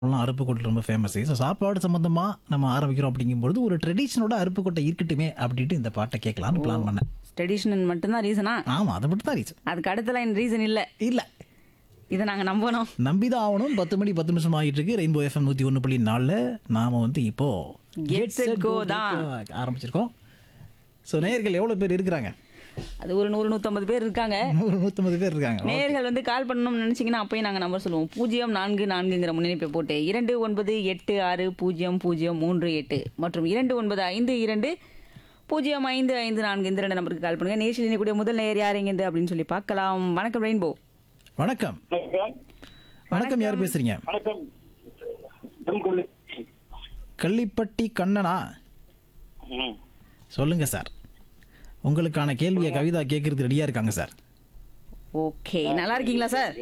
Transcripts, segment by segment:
எல்லாம் அருப்புக்கோட்டை ரொம்ப famous so சாப்பாடு சம்மந்தமாக நம்ம ஆரம்பிக்கிறோம் அப்படிங்கும்பொழுது ஒரு ட்ரெடிஷனோட அருப்புக்கோட்டை இருக்கட்டுமே அப்படின்ட்டு இந்த பாட்டை கேட்கலான்னு பிளான் பண்ணேன் ட்ரெடிஷனல் மட்டும்தான் ரீசனா ஆமாம் அதை மட்டும் தான் ரீசன் அதுக்கு அடுத்த லைன் ரீசன் இல்லை இல்லை இதை நாங்கள் நம்பணும் நம்பிதான் ஆகணும் பத்து மணி பத்து நிமிஷம் ஆகிட்டு இருக்கு ரெயின்போ எஃப்எம் நூற்றி ஒன்று புள்ளி நாலில் நாம் வந்து இப்போ Get set go தான். ஆரம்பிச்சிருக்கோம் ஸோ நேயர்கள் எவ்வளோ பேர் இருக்கிறாங்க அது ஒரு நூறு நூற்றம்பது பேர் இருக்காங்க நூறு நூற்றம்பது பேர் இருக்காங்க நேயர்கள் வந்து கால் பண்ணணும்னு நினச்சிங்கன்னா அப்பயும் நாங்கள் நம்பர் சொல்லுவோம் பூஜ்ஜியம் நான்கு நான்குங்கிற முன்னிணைப்பை போட்டு இரண்டு ஒன்பது எட்டு ஆறு பூஜ்ஜியம் பூஜ்ஜியம் மூன்று எட்டு மற்றும் இரண்டு ஒன்பது ஐந்து இரண்டு பூஜ்ஜியம் ஐந்து ஐந்து நான்கு இந்த ரெண்டு நம்பருக்கு கால் பண்ணுங்க நேஷில் இணைக்கூடிய முதல் நேயர் யார் எங்கேருந்து அப்படின்னு சொல்லி பார்க்கலாம் வணக்கம் ரெயின்போ வணக்கம் வணக்கம் வணக்கம் யார் பேசுறீங்க வணக்கம் தம்குள்ளி. கள்ளிப்பட்டி கண்ணனா ம். சொல்லுங்க சார் உங்களுக்கான கேள்வியை கவிதா கேட்கறது ரெடியா இருக்காங்க சார் ஓகே நல்லா இருக்கீங்களா சார்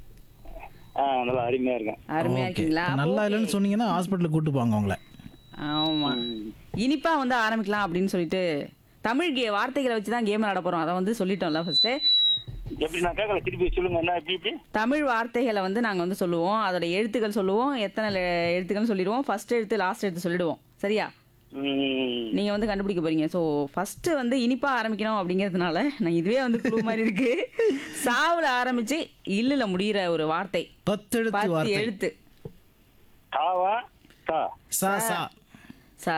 ஆ நல்லா அருமையா இருக்கேன் அருமையா ஓகே இருக்கீங்களா நல்லா இல்லைன்னு சொன்னீங்கன்னா ஹாஸ்பிட்டலுக்கு கூட்டு போவாங்க உங்களை ஆமா இனிப்பா வந்து ஆரம்பிக்கலாம் அப்படின்னு சொல்லிட்டு தமிழ் கே வார்த்தைகளை வச்சு தான் கேம் விளாட போறோம் அதை வந்து சொல்லிட்டோம்ல ஃபர்ஸ்ட் எப்படி நான் கேட்கல திருப்பி சொல்லுங்க என்ன எப்படி எப்படி தமிழ் வார்த்தைகளை வந்து நாங்க வந்து சொல்லுவோம் அதோட எழுத்துக்கள் சொல்லுவோம் எத்தனை le- எழுத்துக்கள்னு சொல்லிடுவோம் ஃபர்ஸ்ட் எழுத்து லாஸ்ட் எழுத்து சொல்லிடுவோம் சரியா ம். நீங்க வந்து கண்டுபிடிக்க போறீங்க ஸோ ஃபர்ஸ்ட் வந்து இனிப்பா ஆரம்பிக்கணும் அப்படிங்கிறதுனால நான் இதுவே வந்து குழு மாதிரி இருக்கு சாவுல ஆரம்பிச்சு இல்லுல முடியிற ஒரு வார்த்தை பத்தெழுத்து பத்து வார்த்தை எழுத்து தாவா தா சா சா சா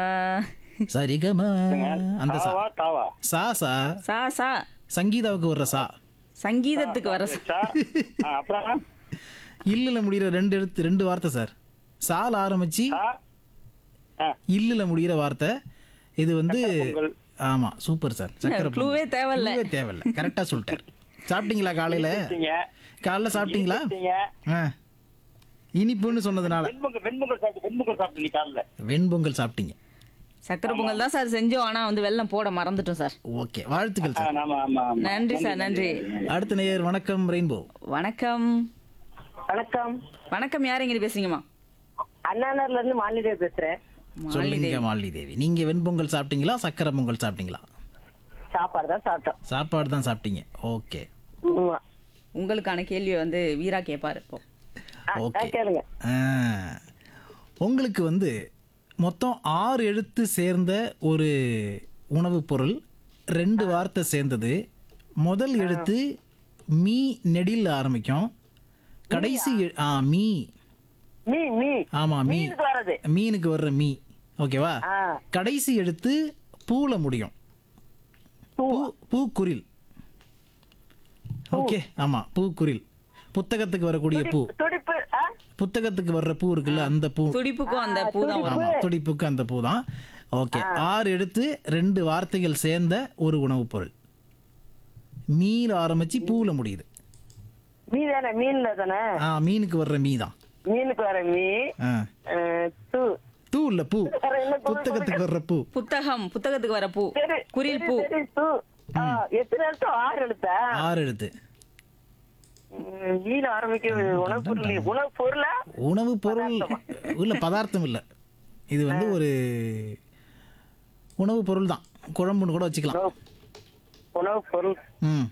சரிகம அந்த சா தாவா தாவா சா சா சா சா சங்கீதாவுக்கு வர்ற சா சங்கீதத்துக்கு வர சா. சா ஆ, அப்புறம் இல்லுல முடிகிற ரெண்டு எழுத்து ரெண்டு வார்த்தை சார் சால ஆரம்பிச்சு சா ஆ, இல்லுல முடிகிற வார்த்தை இது வந்து பொங்கல். ஆமா சூப்பர் சார் சக்கரை clue-வே பொங்கல். தேவையில்ல. clue-வே தேவையில்ல கரெக்டா சொல்லிட்டார் சாப்பிட்டீங்களா காலையில சரிங்க. காலைல சாப்பிட்டீங்களா சரிங்க. ஆ இனிப்புன்னு சொன்னதுனால வெண்பொங்கல் வெண்பொங்கல் சாப்பிட்டு வெண்பொங்கல் சாப்பிட்டு நீ காலைல வெண்பொங்கல் சாப்பிட்டீங்க சக்கரை பொங்கல் தான் சார் செஞ்சோம் ஆனா வந்து வெல்லம் போட மறந்துட்டோம் சார் ஓகே வாழ்த்துக்கள் ஆ, சார் ஆமா ஆமா ஆமா நன்றி சார் நன்றி அடுத்த நேயர் வணக்கம் ரெயின்போ வணக்கம் வணக்கம் வணக்கம் யார் எங்க பேசுறீங்கம்மா அண்ணாநகர்ல இருந்து மாலிதேவி பேசுறேன் சொல்லுங்க மாலினி தேவி நீங்க வெண்பொங்கல் சாப்பிட்டீங்களா சக்கரை பொங்கல் சாப்பிட்டீங்களா சாப்பாடு தான் சாப்பிட்டோம் சாப்பாடு தான் சாப்பிட்டீங்க ஓகே ஆமா. உங்களுக்கான கேள்வியை வந்து வீரா கேட்பாரு இப்போ ஆ, ஓகே ஆ, கேளுங்க ஆ. உங்களுக்கு வந்து மொத்தம் ஆறு எழுத்து சேர்ந்த ஒரு உணவுப் பொருள் ரெண்டு வார்த்தை சேர்ந்தது முதல் எழுத்து மீ நெடில் ஆரம்பிக்கும் கடைசி எ- ஆ மீ மீ மீ ஆமா மீ மீனுக்கு வர்றது மீனுக்கு வர்ற மீ ஓகேவா ஆ கடைசி எழுத்து பூல முடியும் பூ பூக்குரில் ஓகே ஆமா பூக்குரில் புத்தகத்துக்கு வரக்கூடிய பூ துடிப்பு ஆ? புத்தகத்துக்கு வர்ற பூ இருக்குல்ல அந்த பூ துடிப்புக்கும் அந்த பூ தான் வரும் ஆமா துடிப்புக்கு அந்த பூ தான் ஓகே ஆறு எடுத்து ரெண்டு வார்த்தைகள் சேர்ந்த ஒரு உணவுப் பொருள் மீல ஆரம்பிச்சு பூல முடியுது மீ தானே மீன்ல தானே ஆ மீனுக்கு வர்ற மீ தான் மீனுக்கு வர மீ ஆ. ஆ, தூ பூ இல்ல பூ வேற என்ன பொருள் புத்தகத்துக்கு வர்ற பூ புத்தகம் புத்தகத்துக்கு வர பூ சரி, குரில் சரி, பூ சரி, தூ ஆ, எத்தனை எழுத்து ஆறு எழுத்தா ஆறு எழுத்து ம், மீன் ஆரம்பிக்க உணவு பொருள் உணவு பொருளா உணவு பொருள் இல்ல பதார்த்தம் இல்ல இது வந்து ஒரு உணவு பொருள் தான் குழம்புன்னு கூட வச்சுக்கலாம் உணவு- உணவு பொருள் ம்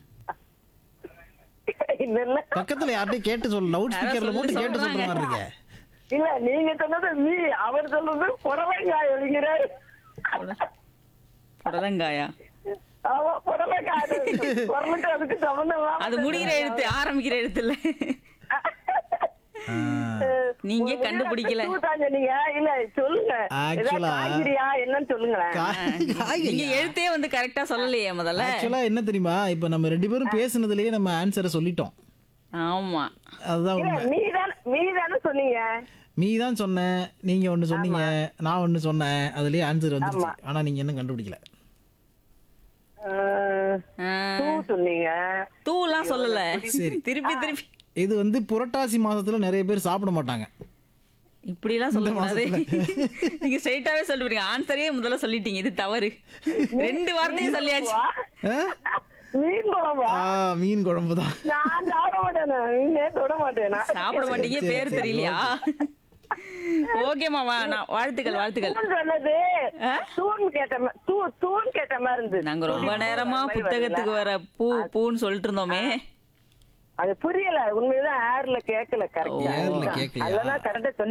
இல்ல பக்கத்துல யார்கிட்டயும் கேட்டு சொல்ல லவுட் ஸ்பீக்கர்ல போட்டு கேட்டு சொல்ற மாதிரி இருக்க இல்ல நீங்க சொன்னது மீ அவர் சொல்றது புடலங்காய் எழுகிறார் புடலங்காயா ஆமா புடலங்காய் பொருளுக்கு அதுக்கு சம்பந்தம் அது முடிகிற எழுத்து ஆரம்பிக்கிற எழுத்து இல்ல ஆ. நீங்க கண்டுபிடிக்கல நீங்க இல்ல சொல்லுங்க Actually- ஏதாவது காய்கறியா என்னன்னு சொல்லுங்களேன் காய்- காய்கறி நீங்க எழுத்தே வந்து கரெக்டா சொல்லலையே முதல்ல ஆக்சுவலா என்ன தெரியுமா இப்ப நம்ம ரெண்டு பேரும் பேசுனதுலயே நம்ம ஆன்சரை சொல்லிட்டோம் ஆமா அதுதான் இல்ல உண்மை நீதானே நீதானே சொன்னீங்க நீ தான் சொன்ன நீங்க ஒண்ணு சொன்னீங்க நான் ஒண்ணு சொன்னேன் அதுலயே ஆன்சர் வந்துருச்சு ஆனா நீங்க இன்னும் கண்டுபிடிக்கல அஹ், ஆ, பூ சொன்னீங்க தூலாம் சொல்லல சரி. திருப்பி திருப்பி இது வந்து புரட்டாசி மாசத்துல நிறைய பேர் சாப்பிட மாட்டாங்க இப்படி எல்லாம் சொல்ல கூடாது நீங்க ஸ்ட்ரைட்டாவே சொல்லிடுங்க ஆன்சரே முதல்ல சொல்லிட்டீங்க இது தவறு ரெண்டு வார்த்தையும் சொல்லியாச்சு ஆ? மீன் குழம்பா ஆ, மீன் குழம்பு தான் நான் சாப்பிட மாட்டேன் மீனே தொட மாட்டேனா சாப்பிட மாட்டீங்க சரி, பேர் சரி, தெரியலையா ஓகே மாமா நான் வாழ்த்துக்கள் வாழ்த்துக்கள் தூண் சொன்னது தூண் கேட்ட மா- தூ தூண் கேட்ட மாதிரி இருந்தது நாங்க ரொம்ப நேரமா புத்தகத்துக்கு வர பூ பூன்னு சொல்லிட்டு இருந்தோமே அது புரியல உண்மைதான் ஏர்ல கேட்கல கரெக்டா ஏர்ல கேட்கலையா? அதெல்லாம் கரெக்டா சொல்லி